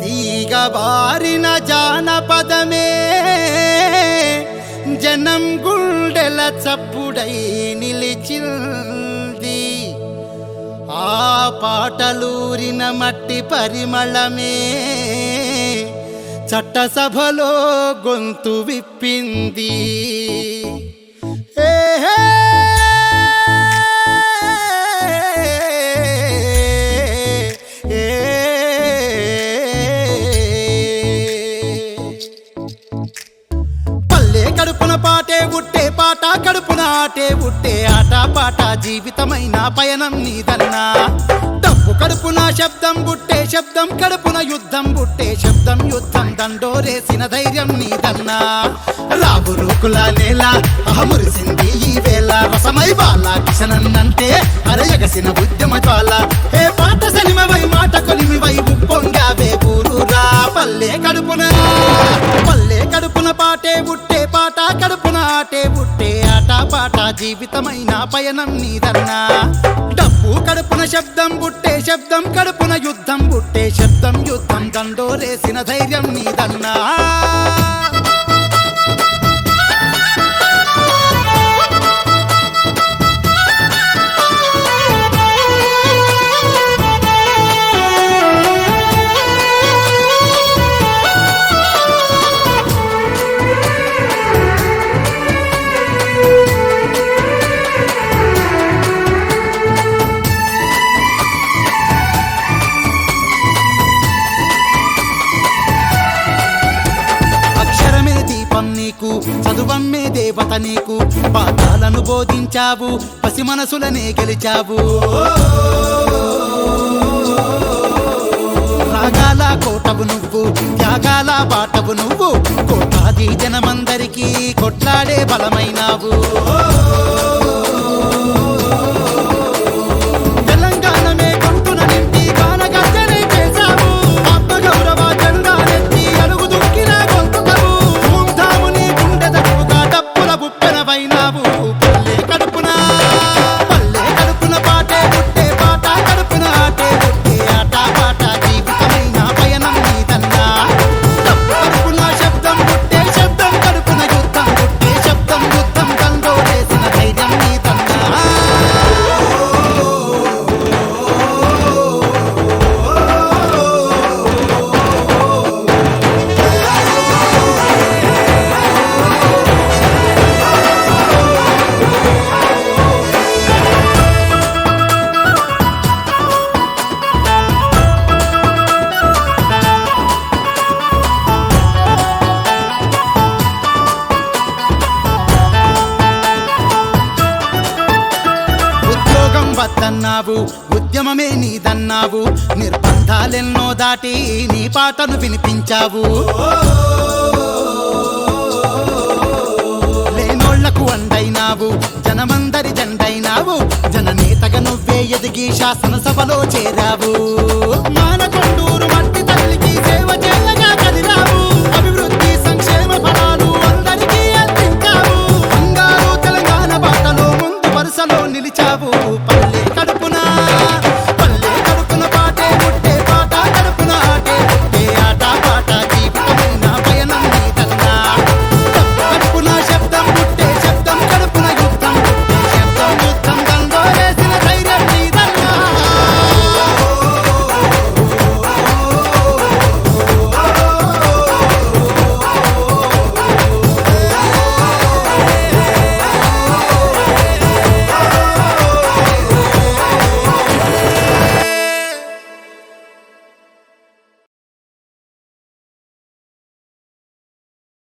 తీగ బారిన జానపదమే జనం గుండెల చప్పుడై నిలిచింది ఆ పాటలూరిన మట్టి పరిమళమే చట్టసభలో గొంతు విప్పింది ఏ హే! పల్లె కడుపున పాటే ఉట్టే పాట కడుపున ఆటే ఉట్టే ఆట పాట జీవితమైన పయనం నీదన్నా డబ్బు కడుపున శబ్దం బుట్టే శబ్దం కడుపున యుద్ధం బుట్టే శబ్దం యుద్ధం దండోరేసిన ధైర్యం నీదన్నా రాబు రూకుల నేల అహమురిసింది ఈ వేళ రసమై బాల కిషనన్నంటే అరయగసిన ఉద్యమ జ్వాల ఏ పాట సనిమవై మాట కొలిమివై ఉప్పొంగావే ఊరురా పల్లె కడుపున పల్లె కడుపున పాటే బుట్టే పాట కడుపున ఆటే బుట్టే ఆట పాట జీవితమైన పయనం నీదన్నా డబ్బు కడుపున శబ్దం బుట్టే శబ్దం కడుపున యుద్ధం బుట్టే శబ్దం యుద్ధం దండోరేసిన ధైర్యం నీదన్నా అక్షరమే దీపం నీకు చదువమ్మే దేవత నీకు పాఠాలను బోధించావు పసి మనసులనే గెలిచావు రాగాల కోటవు నువ్వు త్యాగాల బాటవు నువ్వు కోటాది జనమందరికీ కొట్లాడే బలమైనావు తెలంగాణమే గొంతున నింపి గానగర్జనే చేశావు. ఆత్మగౌరవ జెండానెత్తి అడుగు దుక్కిన గొంతుకవు. ధూమ్ధాముని గుండె దడువుగా డప్పుల బుప్పెనవైనావు. పల్లె కడుపున, పల్లె కడుపున పాటే పుట్టే పాట కడుపున ఆటే పుట్టే ఆట పాట జీవితమైన పయనం నీదన్నా. డప్పు కడుపున శబ్దం పుట్టే శబ్దం కడుపున యుద్ధం పుట్టే శబ్దం యుద్ధం దండోరేసిన ధైర్యం నీదన్నా ఉద్యోగం వద్దన్నావు ఉద్యమమే నీదన్నావు నిర్బంధాలెన్నో దాటి నీ పాటను వినిపించావు లేనోళ్లకు అండైనావు జనమందరి జెండైనావు జననేతగా నువ్వే ఎదిగి శాసనసభలో చేరావు